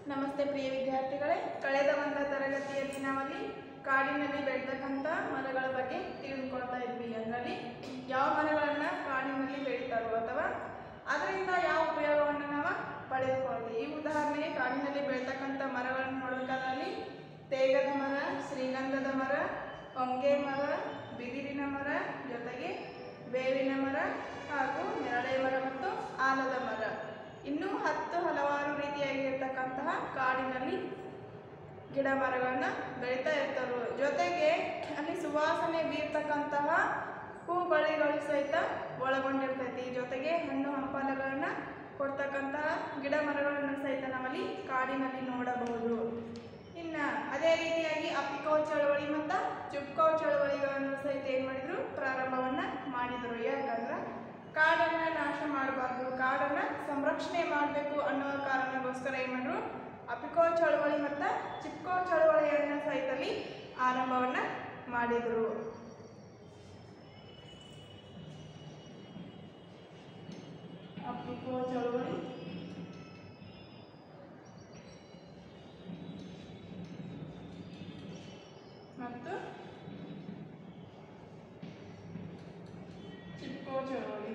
ನಮಸ್ತೆ ಪ್ರಿಯ ವಿದ್ಯಾರ್ಥಿಗಳೇ ಕಳೆದ ಒಂದು ತರಗತಿಯಲ್ಲಿ ನಾವಲ್ಲಿ ಕಾಡಿನಲ್ಲಿ ಬೆಳೆತಕ್ಕಂಥ ಮರಗಳ ಬಗ್ಗೆ ತಿಳಿದುಕೊಳ್ತಾ ಇದ್ವಿ ಅದರಲ್ಲಿ ಯಾವ ಮರಗಳನ್ನು ಕಾಡಿನಲ್ಲಿ ಬೆಳೀತಾರೋ ಅಥವಾ ಅದರಿಂದ ಯಾವ ಉಪಯೋಗವನ್ನು ನಾವು ಪಡೆದುಕೊಳ್ತೀವಿ ಈ ಉದಾಹರಣೆಗೆ ಕಾಡಿನಲ್ಲಿ ಬೆಳೀತಕ್ಕಂಥ ಮರಗಳನ್ನು ನೋಡಬೇಕಾದಲ್ಲಿ ತೇಗದ ಮರ ಶ್ರೀಗಂಧದ ಮರ ಹೊಂಗೆ ಮರ ಬಿದಿರಿನ ಮರ ಜೊತೆಗೆ ಬೇವಿನ ಮರ ಹಾಗೂ ನೆರಳೆ ಮರ ಮತ್ತು ಆಲದ ಮರ ಇನ್ನೂ ಹತ್ತು ಹಲವಾರು ರೀತಿಯಾಗಿರ್ತಕ್ಕಂತಹ ಕಾಡಿನಲ್ಲಿ ಗಿಡ ಮರಗಳನ್ನ ಬೆಳೀತಾ ಇರ್ತಾರೆ ಜೊತೆಗೆ ಅಲ್ಲಿ ಸುವಾಸನೆ ಬೀರ್ತಕ್ಕಂತಹ ಹೂ ಬಳ್ಳಿಗಳು ಸಹಿತ ಒಳಗೊಂಡಿರ್ತೈತಿ ಜೊತೆಗೆ ಹಣ್ಣು ಹಂಪಲುಗಳನ್ನ ಕೊಡ್ತಕ್ಕಂತಹ ಗಿಡ ಮರಗಳನ್ನು ಸಹಿತ ನಾವಲ್ಲಿ ಕಾಡಿನಲ್ಲಿ ನೋಡಬಹುದು ಇನ್ನು ಅದೇ ರೀತಿಯಾಗಿ ಅಪಿಕೋ ಚಳವಳಿ ಮತ್ತು ಚುಪ್ಕೋ ಚಳವಳಿಗಳನ್ನು ಸಹಿತ ಏನು ಮಾಡಿದ್ರು ಪ್ರಾರಂಭವನ್ನ ಮಾಡಿದರು ಯಾಕಂದ್ರೆ ಕಾಡನ್ನ ನಾಶ ಮಾಡಬಾರ್ದು ಕಾಡನ್ನ ಸಂರಕ್ಷಣೆ ಮಾಡಬೇಕು ಅನ್ನೋ ಕಾರಣಕ್ಕೋಸ್ಕರ ಏನು ಮಾಡಿದ್ರು ಅಪಿಕೋ ಚಳವಳಿ ಮತ್ತು ಚಿಪ್ಕೋ ಚಳವಳಿಯನ್ನು ಸಹಿತಲ್ಲಿ ಆರಂಭವನ್ನ ಮಾಡಿದರು ಅಪಿಕೋ ಚಳವಳಿ ಮತ್ತು ಚಿಪ್ಕೋ ಚಳವಳಿ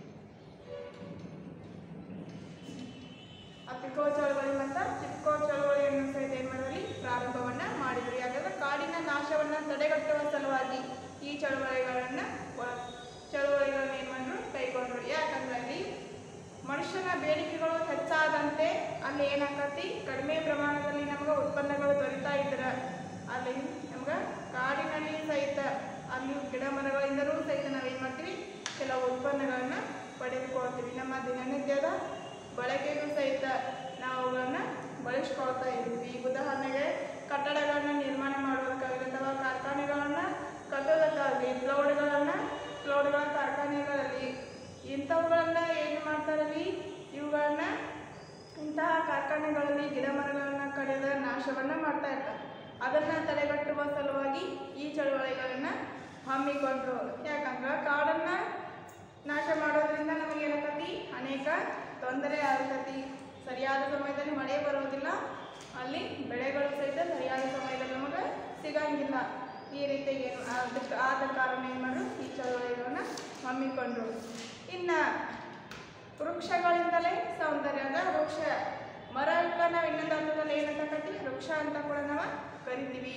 ಅಪಿಕೋ ಚಳವಳಿ ಮತ್ತು ಚಿಪ್ಕೋ ಚಳವಳಿಯನ್ನು ಸಹಿತ ಏನು ಮಾಡಿದ್ರಿ ಪ್ರಾರಂಭವನ್ನ ಮಾಡಿದ್ರು ಯಾಕಂದ್ರೆ ಕಾಡಿನ ನಾಶವನ್ನ ತಡೆಗಟ್ಟುವ ಸಲುವಾಗಿ ಈ ಚಳವಳಿಗಳನ್ನ ಒಳ- ಚಳವಳಿಗಳನ್ನ ಏನು ಮಾಡಿದ್ರು ಕೈಗೊಂಡ್ರು ಯಾಕಂದ್ರೆ ಅಲ್ಲಿ ಮನುಷ್ಯನ ಬೇಡಿಕೆಗಳು ಹೆಚ್ಚಾದಂತೆ ಅಲ್ಲಿ ಏನಾಕತಿ ಕಡಿಮೆ ಪ್ರಮಾಣದಲ್ಲಿ ನಮಗೆ ಉತ್ಪನ್ನಗಳು ದೊರೀತಾ ಇದ್ರೆ ಅಲ್ಲಿ ನಮ್ಗೆ ಕಾಡಿನಲ್ಲಿ ಸಹಿತ ಅಲ್ಲಿ ಗಿಡ ಮರಗಳಿಂದಲೂ ಸಹಿತ ನಾವೇನು ಮಾಡ್ತೀವಿ ಕೆಲವು ಉತ್ಪನ್ನಗಳನ್ನು ಪಡೆದುಕೊಳ್ತೀವಿ ನಮ್ಮ ದಿನನಿತ್ಯದ ಬಳಕೆಗೂ ಸಹಿತ ನಾವು ಅವುಗಳನ್ನ ಬಳಸ್ಕೊಳ್ತಾ ಇದ್ದೀವಿ ಈಗ ಉದಾಹರಣೆಗೆ ಕಟ್ಟಡಗಳನ್ನ ನಿರ್ಮಾಣ ಮಾಡೋದಕ್ಕಾಗಲಿ ಅಥವಾ ಕಾರ್ಖಾನೆಗಳನ್ನು ಕಟ್ಟೋದಕ್ಕಾಗಲಿ ಕ್ಲೌಡ್ಗಳನ್ನು ಕ್ಲೌಡ್ಗಳ ಕಾರ್ಖಾನೆಗಳಲ್ಲಿ ಇಂಥವುಗಳನ್ನ ಏನು ಮಾಡ್ತಾರಲ್ಲಿ ಇವುಗಳನ್ನ ಇಂತಹ ಕಾರ್ಖಾನೆಗಳಲ್ಲಿ ಗಿಡ ಮರಗಳನ್ನ ಕಡಿದ ನಾಶವನ್ನ ಮಾಡ್ತಾ ಇರ್ತಾರೆ ಅದನ್ನ ತಡೆಗಟ್ಟುವ ಸಲುವಾಗಿ ಈ ಚಳವಳಿಗಳನ್ನ ಹಮ್ಮಿಕೊಂಡ್ರು ಯಾಕಂದ್ರೆ ಕಾಡನ್ನ ನಾಶ ಮಾಡೋದ್ರಿಂದ ನಮಗೇನಾಗತಿ ಅನೇಕ ತೊಂದರೆ ಆಗತೈತಿ ಸರಿಯಾದ ಸಮಯದಲ್ಲಿ ಮಳೆ ಬರೋದಿಲ್ಲ ಅಲ್ಲಿ ಬೆಳೆಗಳು ಸಹಿತ ಸರಿಯಾದ ಸಮಯದಲ್ಲಿ ನಮಗೆ ಸಿಗಂಗಿಲ್ಲ ಈ ರೀತಿಗೆ ಏನು ಅದಕ್ಕೆ ಆದ ಕಾರಣ ಏನು ಮಾಡಿದ್ರು ಈ ಚಳವಳಿಗಳನ್ನ ಹಮ್ಮಿಕೊಂಡ್ರು ಇನ್ನು ವೃಕ್ಷಗಳಿಂದಲೇ ಸೌಂದರ್ಯ ಅಂದ್ರೆ ವೃಕ್ಷ ಮರಕ್ಕೆ ನಾವು ಇನ್ನೊಂದು ಅರ್ಥದಲ್ಲಿ ಏನಂತ ಕರಿತೀವಿ ವೃಕ್ಷ ಅಂತ ಕೂಡ ನಾವು ಕರಿತೀವಿ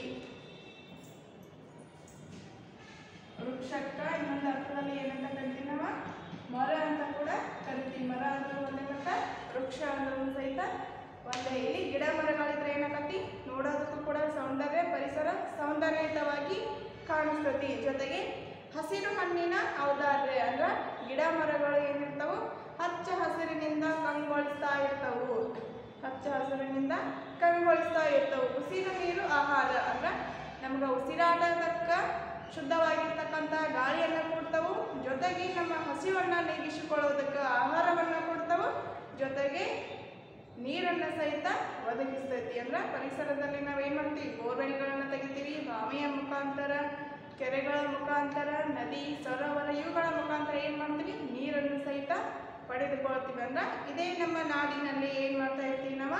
ವೃಕ್ಷಕ್ಕ ಇನ್ನೊಂದು ಅರ್ಥದಲ್ಲಿ ಏನಂತ ಕರಿತೀವಿ ನಾವು ಮರ ಅಂತ ಕೂಡ ಕರಿತೀವಿ ಮರ ಅಂದ್ರೆ ಒಂದೇ ಮಟ್ಟ ವೃಕ್ಷ ಅಂದ್ರೂ ಸಹಿತ ಒಂದೇ ಇಲ್ಲಿ ಗಿಡ ಮರಗಳಿದ್ರೆ ಏನಾಗತ್ತಿ ನೋಡೋದಕ್ಕೂ ಕೂಡ ಸೌಂದರ್ಯ ಪರಿಸರ ಸೌಂದರ್ಯಯುತವಾಗಿ ಕಾಣಿಸ್ತತಿ ಜೊತೆಗೆ ಹಸಿರು ಮಣ್ಣಿನ ಔದಾರ್ಯ ಅಂದ್ರೆ ಗಿಡ ಮರಗಳು ಏನಿರ್ತಾವು ಹಚ್ಚ ಹಸಿರಿನಿಂದ ಕಂಗೊಳಿಸ್ತಾ ಇರ್ತವು ಹಚ್ಚ ಹಸಿರಿನಿಂದ ಕಂಗೊಳಿಸ್ತಾ ಇರ್ತವು ಉಸಿರು ನೀರು ಆಹಾರ ಅಂದ್ರೆ ನಮ್ಗೆ ಉಸಿರಾಟದಕ್ಕ ಶುದ್ಧವಾಗಿರ್ತಕ್ಕಂಥ ಗಾಳಿಯನ್ನು ಕೊಡ್ತವು ಜೊತೆಗೆ ನಮ್ಮ ಹಸಿವನ್ನು ನೀಗಿಸಿಕೊಳ್ಳೋದಕ್ಕೆ ಆಹಾರವನ್ನು ಕೊಡ್ತವು ಜೊತೆಗೆ ನೀರನ್ನು ಸಹಿತ ಒದಗಿಸ್ತೈತಿ ಅಂದ್ರೆ ಪರಿಸರದಲ್ಲಿ ನಾವೇನು ಮಾಡ್ತೀವಿ ಬೋರ್ವೆಲ್ಗಳನ್ನು ತೆಗಿತೀವಿ ಬಾವಿಯ ಮುಖಾಂತರ ಕೆರೆಗಳ ಮುಖಾಂತರ ನದಿ ಸರೋವರ ಇವುಗಳ ಮುಖಾಂತರ ಏನು ಮಾಡ್ತೀವಿ ನೀರನ್ನು ಸಹಿತ ಪಡೆದುಕೊಳ್ತೀವಿ ಅಂದ್ರೆ ಇದೇ ನಮ್ಮ ನಾಡಿನಲ್ಲಿ ಏನು ಮಾಡ್ತಾ ಇರ್ತೀವಿ ನಾವು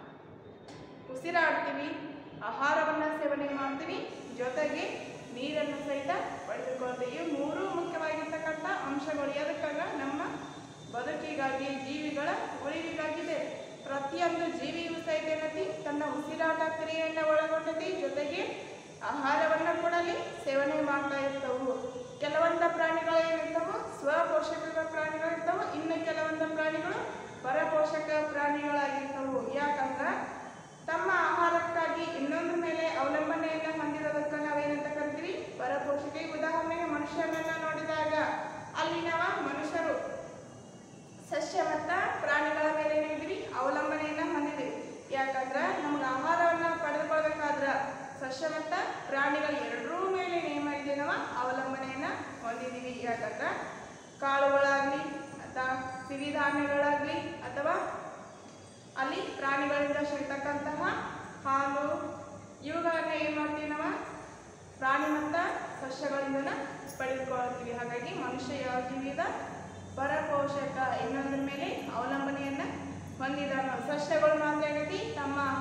ಉಸಿರಾಡ್ತೀವಿ ಆಹಾರವನ್ನು ಸೇವನೆ ಮಾಡ್ತೀವಿ ಜೊತೆಗೆ ನೀರನ್ನು ಸಹಿತ ಪಡೆದುಕೊಳ್ತೀವಿ ಇವು ಮೂರು ಮುಖ್ಯವಾಗಿರ್ತಕ್ಕಂಥ ಅಂಶಗಳು ಎದಕ್ಕಾಗ ನಮ್ಮ ಬದುಕಿಗಾಗಿ ಜೀವಿಗಳ ಉಳಿವಿಗಾಗಿದೆ ಪ್ರತಿಯೊಂದು ಜೀವಿಯೂ ಸಹಿತ ಏನೈತಿ ತನ್ನ ಉಸಿರಾಟ ಕ್ರಿಯೆಯನ್ನು ಒಳಗೊಂಡೈತಿ ಜೊತೆಗೆ ಆಹಾರವನ್ನು ಕೊಡಲಿ ಸೇವನೆ ಮಾಡ್ತಾ ಇರ್ತವು ಕೆಲವೊಂದು ಪ್ರಾಣಿಗಳು ಏನಿರ್ತಾವು ಸ್ವಪೋಷಕ ಪ್ರಾಣಿಗಳು ಇರ್ತಾವು ಇನ್ನು ಕೆಲವೊಂದು ಪ್ರಾಣಿಗಳು ಪರಪೋಷಕ ಪ್ರಾಣಿಗಳಾಗಿರ್ತವು ಯಾಕಂದ್ರೆ ತಮ್ಮ ಆಹಾರಕ್ಕಾಗಿ ಇನ್ನೊಂದ್ರ ಮೇಲೆ ಅವಲಂಬನೆಯನ್ನು ಹೊಂದಿರೋದಕ್ಕೆ ನಾವೇನಂತ ಕರಿತೀವಿ ಪರಪೋಷಕ ಈ ಉದಾಹರಣೆಗೆ ಮನುಷ್ಯನನ್ನ ನೋಡಿದಾಗ ಅಲ್ಲಿ ನಾವು ಮನುಷ್ಯರು ಸಸ್ಯ ಮತ್ತು ಪ್ರಾಣಿಗಳ ಮೇಲೆ ಏನಿದ್ವಿ ಅವಲಂಬನೆಯನ್ನು ಹೊಂದಿದ್ದೀವಿ ಯಾಕಂದ್ರೆ ನಮ್ಗೆ ಆಹಾರವನ್ನು ಪಡೆದುಕೊಳ್ಬೇಕಾದ್ರೆ ಸಸ್ಯ ಮತ್ತು ಪ್ರಾಣಿಗಳ ಎರಡರೂ ಮೇಲೆ ಏನಾಗಿದೆ ನಾವು ಅವಲಂಬನೆಯನ್ನು ಹೊಂದಿದ್ದೀವಿ ಯಾಕಂದ್ರೆ ಕಾಳುಗಳಾಗಲಿ ಅಥವಾ ಸಿರಿಧಾನ್ಯಗಳಾಗಲಿ ಅಥವಾ ಅಲ್ಲಿ ಪ್ರಾಣಿಗಳಿಂದ ಸಿಗ್ತಕ್ಕಂತಹ ಹಾಲು ಇವುಗಳನ್ನ ಏನು ಮಾಡ್ತೀವಿ ನಾವು ಪ್ರಾಣಿ ಮತ್ತು ಸಸ್ಯಗಳಿಂದ ಪಡೆದುಕೊಳ್ತೀವಿ ಹಾಗಾಗಿ ಮನುಷ್ಯ ಯಾವ ಜೀವಿದ ಪರಪೋಷಕ ಇನ್ನೊಂದರ ಮೇಲೆ ಅವಲಂಬನೆಯನ್ನು ಹೊಂದಿದಾನ ಸಸ್ಯಗಳು ಮಾತ್ರ ಏನೈತಿ ತಮ್ಮ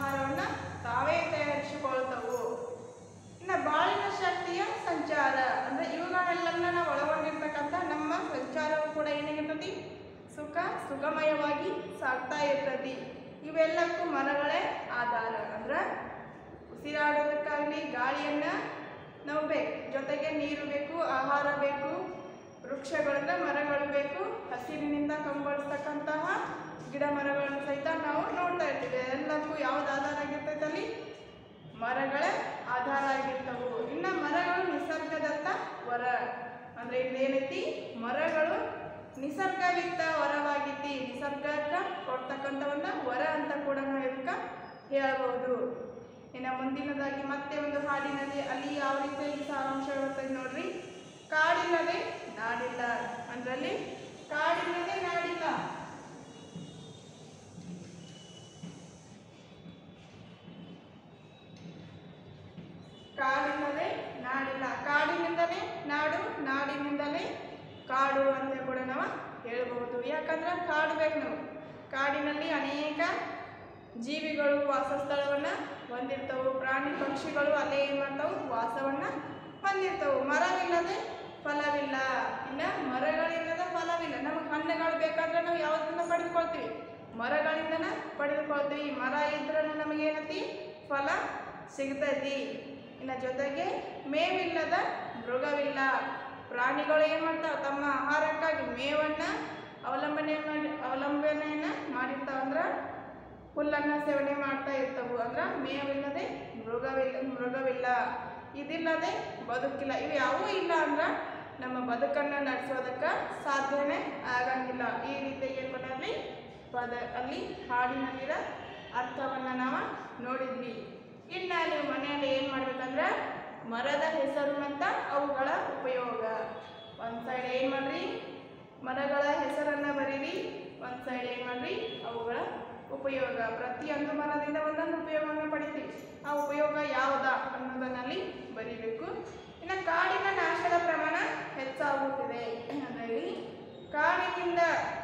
ಸಂಚಾರವು ಕೂಡ ಏನಾಗಿರ್ತತಿ ಸುಖ ಸುಗಮಯವಾಗಿ ಸಾಗ್ತಾ ಇರ್ತತಿ ಇವೆಲ್ಲಕ್ಕೂ ಮರಗಳೇ ಆಧಾರ ಅಂದ್ರೆ ಉಸಿರಾಡೋದಕ್ಕಾಗಲಿ ಗಾಳಿಯನ್ನು ನಾವು ಬೇಕು ಜೊತೆಗೆ ನೀರು ಬೇಕು ಆಹಾರ ಬೇಕು ವೃಕ್ಷಗಳನ್ನ ಮರಗಳು ಬೇಕು ಹಸಿರಿನಿಂದ ಕಂಗೊಳಿಸ್ತಕ್ಕಂತಹ ಗಿಡ ಮರಗಳನ್ನು ಸಹಿತ ನಾವು ನೋಡ್ತಾ ಇರ್ತೀವಿ ಎಲ್ಲಕ್ಕೂ ಯಾವ್ದು ಆಧಾರ ಆಗಿರ್ತೈತೆ ಅಲ್ಲಿ ಮರಗಳೇ ಆಧಾರ ಆಗಿರ್ತವು ಇನ್ನು ಮರಗಳು ನಿಸರ್ಗದತ್ತ ವರ ಅಂದ್ರೆ ಇಲ್ಲಿ ಏನೈತಿ ಮರಗಳು ನಿಸರ್ಗವಿತ್ತ ವರವಾಗಿದ್ದಿ ನಿಸರ್ಗಕ್ಕ ಕೊಡ್ತಕ್ಕಂಥ ಒಂದು ವರ ಅಂತ ಕೂಡ ನಾವು ಇದಕ್ಕೆ ಹೇಳಬಹುದು ಇನ್ನು ಮುಂದಿನದಾಗಿ ಮತ್ತೆ ಒಂದು ಹಾಡಿನಲ್ಲಿ ಅಲ್ಲಿ ಯಾವ ರೀತಿಯಾಗಿ ಸಾರಾಂಶ ಬರ್ತದೆ ನೋಡ್ರಿ ಕಾಡಿಲ್ಲದೆ ನಾಡಿಲ್ಲ ಅಂದ್ರಲ್ಲಿ ಕಾಡಿಲ್ಲದೆ ನಾಡಿಲ್ಲ ಕಾಡಿಲ್ಲದೆ ನಾಡಿಲ್ಲ ಕಾಡಿನಿಂದಲೇ ನಾಡು ನಾಡಿನಿಂದಲೇ ಕಾಡು ಅಂತ ಕೂಡ ನಾವು ಹೇಳ್ಬಹುದು ಯಾಕಂದ್ರೆ ಕಾಡು ಬೇಕು ನಾವು ಕಾಡಿನಲ್ಲಿ ಅನೇಕ ಜೀವಿಗಳು ವಾಸಸ್ಥಳವನ್ನು ಹೊಂದಿರ್ತವು ಪ್ರಾಣಿ ಪಕ್ಷಿಗಳು ಅಲ್ಲೇ ಏನು ಮಾಡ್ತಾವು ವಾಸವನ್ನು ಹೊಂದಿರ್ತವು ಮರವಿಲ್ಲದೆ ಫಲವಿಲ್ಲ ಇನ್ನು ಮರಗಳಿಲ್ಲದ ಫಲವಿಲ್ಲ ನಮಗೆ ಹಣ್ಣುಗಳು ಬೇಕಾದ್ರೆ ನಾವು ಯಾವುದನ್ನ ಪಡೆದುಕೊಳ್ತೀವಿ ಮರಗಳಿಂದನ ಪಡೆದುಕೊಳ್ತೀವಿ ಮರ ಇದ್ರೆ ನಮಗೇನತಿ ಫಲ ಸಿಗ್ತೈತಿ ಇನ್ನು ಜೊತೆಗೆ ಮೇವಿಲ್ಲದ ಮೃಗವಿಲ್ಲ ಪ್ರಾಣಿಗಳು ಏನು ಮಾಡ್ತಾವೆ ತಮ್ಮ ಆಹಾರಕ್ಕಾಗಿ ಮೇವನ್ನು ಅವಲಂಬನೆ ಮಾಡಿ ಅವಲಂಬನೆಯನ್ನು ಮಾಡಿರ್ತಾವ ಅಂದ್ರೆ ಹುಲ್ಲನ್ನು ಸೇವನೆ ಮಾಡ್ತಾ ಇರ್ತವು ಅಂದ್ರೆ ಮೇವಿಲ್ಲದೆ ಮೃಗವಿಲ್ಲ ಮೃಗವಿಲ್ಲ ಇದಿಲ್ಲದೆ ಬದುಕಿಲ್ಲ ಇವು ಯಾವೂ ಇಲ್ಲ ಅಂದ್ರೆ ನಮ್ಮ ಬದುಕನ್ನು ನಡೆಸೋದಕ್ಕೆ ಸಾಧ್ಯನೇ ಆಗಂಗಿಲ್ಲ ಈ ರೀತಿಯಾಗಿ ಏನ್ಮಾಡಲ್ಲಿ ಪದ ಅಲ್ಲಿ ಹಾಡಿನಲ್ಲಿರೋ ಅರ್ಥವನ್ನು ನಾವು ನೋಡಿದ್ವಿ ಇನ್ನು ನೀವು ಮನೆಯಲ್ಲಿ ಏನು ಮಾಡ್ಬೇಕಂದ್ರೆ ಮರದ ಹೆಸರು ಮತ್ತು ಅವುಗಳ ಉಪಯೋಗ ಒಂದು ಸೈಡ್ ಏನು ಮಾಡ್ರಿ ಮರಗಳ ಹೆಸರನ್ನು ಬರೀರಿ ಒಂದು ಸೈಡ್ ಏನು ಮಾಡ್ರಿ ಅವುಗಳ ಉಪಯೋಗ ಪ್ರತಿಯೊಂದು ಮರದಿಂದ ಒಂದೊಂದು ಉಪಯೋಗವನ್ನು ಪಡಿತೀವಿ ಆ ಉಪಯೋಗ ಯಾವುದ ಅನ್ನೋದನ್ನಲ್ಲಿ ಬರೀಬೇಕು ಇನ್ನು ಕಾಡಿನ ನಾಶದ ಪ್ರಮಾಣ ಹೆಚ್ಚಾಗುತ್ತಿದೆ ಅದರಲ್ಲಿ ಕಾಡಿನಿಂದ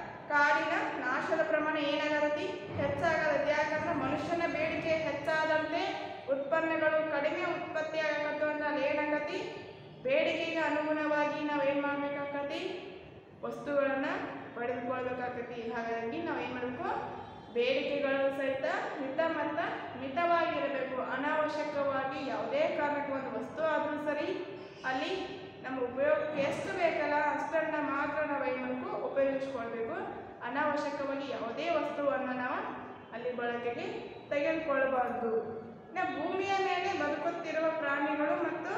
ಕಾಡಿನ ನಾಶದ ಪ್ರಮಾಣ ಏನಾಗತ್ತೆ ಹೆಚ್ಚಾಗತ್ತೆ ಯಾಕಂದ್ರೆ ಮನುಷ್ಯನ ಬೇಡಿಕೆ ಹೆಚ್ಚಾದಂತೆ ಉತ್ಪನ್ನಗಳು ಕಡಿಮೆ ಉತ್ಪತ್ತಿ ಆಗಕತ್ತು ಅಂದ್ರೆ ಅಲ್ಲಿ ಏನಾಗತಿ ಬೇಡಿಕೆಗೆ ಅನುಗುಣವಾಗಿ ನಾವೇನು ಮಾಡ್ಬೇಕಾಗತಿ ವಸ್ತುಗಳನ್ನು ಪಡೆದುಕೊಳ್ಬೇಕಾಗತಿ ಹಾಗಾಗಿ ನಾವು ಏನು ಮಾಡಬೇಕು ಬೇಡಿಕೆಗಳು ಸಹಿತ ಮಿತ ಮತ್ತು ಮಿತವಾಗಿರಬೇಕು ಅನಾವಶ್ಯಕವಾಗಿ ಯಾವುದೇ ಕಾರಣಕ್ಕೆ ಒಂದು ವಸ್ತು ಆದರೂ ಸರಿ ಅಲ್ಲಿ ನಮ್ಮ ಉಪಯೋಗಕ್ಕೆ ಎಷ್ಟು ಬೇಕಲ್ಲ ಅಷ್ಟನ್ನು ಮಾತ್ರ ನಾವು ಏನು ಮಾಡಬೇಕು ಉಪಯೋಗಿಸ್ಕೊಳ್ಬೇಕು ಅನಾವಶ್ಯಕವಾಗಿ ಯಾವುದೇ ವಸ್ತುವನ್ನು ನಾವು ಅಲ್ಲಿ ಬಳಕೆಗೆ ತೆಗೆದುಕೊಳ್ಬಾರ್ದು ಇನ್ನು ಭೂಮಿಯ ಮೇಲೆ ಬದುಕುತ್ತಿರುವ ಪ್ರಾಣಿಗಳು ಮತ್ತು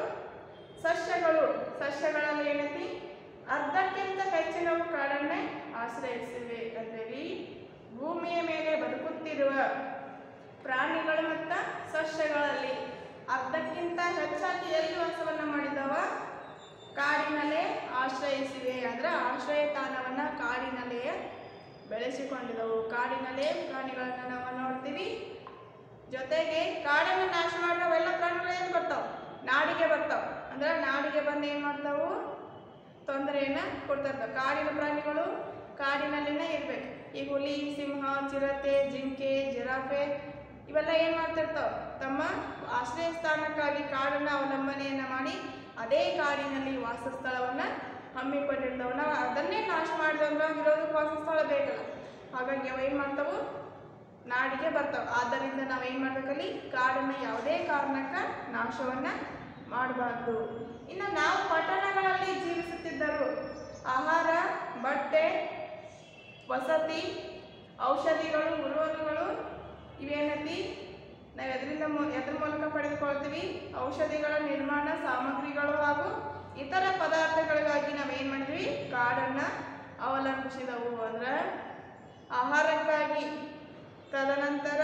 ಸಸ್ಯಗಳು ಸಸ್ಯಗಳಲ್ಲಿ ಏನೈತಿ ಅರ್ಧಕ್ಕಿಂತ ಹೆಚ್ಚಿನವು ಕಾಡನ್ನೇ ಆಶ್ರಯಿಸಿವೆ ಅಂತೇಳಿ ಭೂಮಿಯ ಮೇಲೆ ಬದುಕುತ್ತಿರುವ ಪ್ರಾಣಿಗಳು ಮತ್ತು ಸಸ್ಯಗಳಲ್ಲಿ ಅರ್ಧಕ್ಕಿಂತ ಹೆಚ್ಚಾಗಿ ಎಲ್ಲಿ ವಾಸವನ್ನು ಮಾಡಿದವ ಕಾಡಿನಲ್ಲೇ ಆಶ್ರಯಿಸಿವೆ ಅಂದ್ರೆ ಆಶ್ರಯ ತಾಣವನ್ನು ಕಾಡಿನಲ್ಲೇ ಬೆಳೆಸಿಕೊಂಡಿದ್ದವು ಕಾಡಿನಲ್ಲೇ ಪ್ರಾಣಿಗಳನ್ನು ನಾವು ನೋಡ್ತೀವಿ ಜೊತೆಗೆ ಕಾಡನ್ನು ನಾಶ ಮಾಡೋವೆಲ್ಲ ಪ್ರಾಣಿಗಳು ಏನು ಬರ್ತಾವೆ ನಾಡಿಗೆ ಬರ್ತಾವೆ ಅಂದ್ರೆ ನಾಡಿಗೆ ಬಂದು ಏನು ಮಾಡ್ತಾವು ತೊಂದರೆಯನ್ನು ಕೊಡ್ತಾ ಇರ್ತಾವೆ ಕಾಡಿನ ಪ್ರಾಣಿಗಳು ಕಾಡಿನಲ್ಲಿನೇ ಇರಬೇಕು ಈ ಹುಲಿ ಸಿಂಹ ಚಿರತೆ ಜಿಂಕೆ ಜಿರಾಫೆ ಇವೆಲ್ಲ ಏನು ಮಾಡ್ತಿರ್ತಾವೆ ತಮ್ಮ ಆಶ್ರಯ ಸ್ಥಾನಕ್ಕಾಗಿ ಕಾಡನ್ನು ಅವಲಂಬನೆಯನ್ನು ಮಾಡಿ ಅದೇ ಕಾಡಿನಲ್ಲಿ ವಾಸಸ್ಥಳವನ್ನು ಹಮ್ಮಿಕೊಂಡಿರ್ತಾವೆ ನಾವು ಅದನ್ನೇ ನಾಶ ಮಾಡಿದ್ರೆ ಇರೋದಕ್ಕೆ ವಾಸಸ್ಥಳ ಬೇಕಲ್ಲ ಹಾಗಾಗಿ ಅವು ಏನು ಮಾಡ್ತಾವು ನಾಡಿಗೆ ಬರ್ತಾವೆ ಆದ್ದರಿಂದ ನಾವು ಏನು ಮಾಡ್ಬೇಕಲ್ಲಿ ಕಾಡನ್ನು ಯಾವುದೇ ಕಾರಣಕ್ಕೆ ನಾಶವನ್ನು ಮಾಡಬಾರ್ದು ಇನ್ನು ನಾವು ಪಟ್ಟಣಗಳಲ್ಲಿ ಜೀವಿಸುತ್ತಿದ್ದರು ಆಹಾರ ಬಟ್ಟೆ ವಸತಿ ಔಷಧಿಗಳು ಉರುವಲುಗಳು ಇವೇನತಿ ನಾವು ಎದರಿಂದ ಮೂ ಎದ್ರ ಮೂಲಕ ಪಡೆದುಕೊಳ್ತೀವಿ ಔಷಧಿಗಳ ನಿರ್ಮಾಣ ಸಾಮಗ್ರಿಗಳು ಹಾಗೂ ಇತರ ಪದಾರ್ಥಗಳಿಗಾಗಿ ನಾವು ಏನು ಮಾಡಿದ್ವಿ ಕಾಡನ್ನು ಅವಲಂಬಿಸಿದವು ಅಂದ್ರೆ ಆಹಾರಕ್ಕಾಗಿ ತದನಂತರ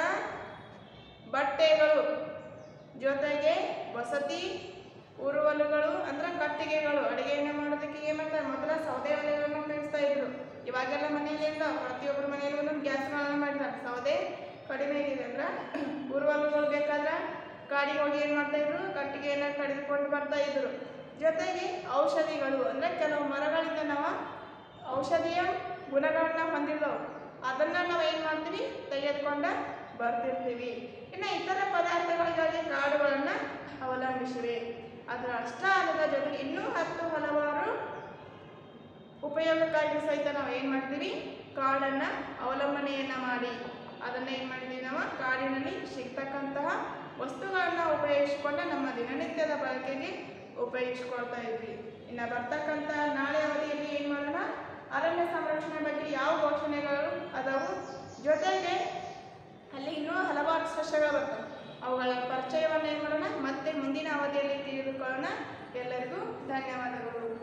ಬಟ್ಟೆಗಳು ಜೊತೆಗೆ ವಸತಿ ಉರುವಲುಗಳು ಅಂದ್ರೆ ಕಟ್ಟಿಗೆಗಳು ಅಡುಗೆಯನ್ನು ಮಾಡೋದಕ್ಕೆ ಏನು ಮಾಡ್ತಾರೆ ಮೊದಲ ಸೌದೆ ಒಲೆಗಳನ್ನು ಉಪಯೋಗಿಸ್ತಾ ಇದ್ರು ಇವಾಗೆಲ್ಲ ಮನೆಯಲ್ಲಿ ಇಲ್ಲ ಪ್ರತಿಯೊಬ್ಬರ ಮನೆಯಲ್ಲಿ ಒಂದೊಂದು ಗ್ಯಾಸ್ಗಳನ್ನು ಮಾಡಿದ್ದಾರೆ ಸೌದೆ ಕಡಿಮೆ ಇದೆ ಅಂದ್ರೆ ಉರುವಲುಗಳು ಬೇಕಾದ್ರೆ ಗಾಡಿಗೆ ಹೋಗಿ ಏನು ಮಾಡ್ತಾ ಇದ್ರು ಕಟ್ಟಿಗೆಯನ್ನು ಕಡಿದುಕೊಂಡು ಬರ್ತಾ ಇದ್ರು ಜೊತೆಗೆ ಔಷಧಿಗಳು ಅಂದರೆ ಕೆಲವು ಮರಗಳಿಂದ ನಾವು ಔಷಧೀಯ ಗುಣಗಳನ್ನ ಹೊಂದಿದ್ದವು ಅದನ್ನು ನಾವು ಏನು ಮಾಡ್ತೀವಿ ತೆಗೆದುಕೊಂಡು ಬರ್ತಿರ್ತೀವಿ ಇನ್ನು ಇತರ ಪದಾರ್ಥಗಳಿಗಾಗಿ ಕಾಡುಗಳನ್ನು ಅವಲಂಬಿಸಿವೆ ಅದರ ಅಷ್ಟ ಅಲ್ಲದ ಜೊತೆಗೆ ಇನ್ನೂ ಹತ್ತು ಹಲವಾರು ಉಪಯೋಗ ಉಪಯೋಗಕ್ಕಾಗಿ ಸಹಿತ ನಾವು ಏನು ಮಾಡ್ತೀವಿ ಕಾಡನ್ನು ಅವಲಂಬನೆಯನ್ನು ಮಾಡಿ ಅದನ್ನು ಏನು ಮಾಡಿದ್ದೀವಿ ನಾವು ಕಾಡಿನಲ್ಲಿ ಸಿಗ್ತಕ್ಕಂತಹ ವಸ್ತುಗಳನ್ನು ಉಪಯೋಗಿಸಿಕೊಂಡು ನಮ್ಮ ದಿನನಿತ್ಯದ ಬಳಕೆಗೆ ಉಪಯೋಗಿಸ್ಕೊಳ್ತಾ ಇದ್ವಿ ಇನ್ನು ಬರ್ತಕ್ಕಂಥ ನಾಳೆ ಅವಧಿಯಲ್ಲಿ ಏನು ಮಾಡೋಣ ಅರಣ್ಯ ಸಂರಕ್ಷಣೆ ಬಗ್ಗೆ ಯಾವ ಘೋಷಣೆಗಳು ಅದಾವು ಜೊತೆಗೆ ಅಲ್ಲಿ ಇನ್ನೂ ಹಲವಾರು ಸಸ್ಯಗಳು ಬರ್ತವೆ ಅವುಗಳ ಪರಿಚಯವನ್ನು ಏನು ಮಾಡೋಣ ಮತ್ತೆ ಮುಂದಿನ ಅವಧಿಯಲ್ಲಿ ತಿಳಿದುಕೊಳ್ಳೋಣ ಎಲ್ಲರಿಗೂ ಧನ್ಯವಾದಗಳು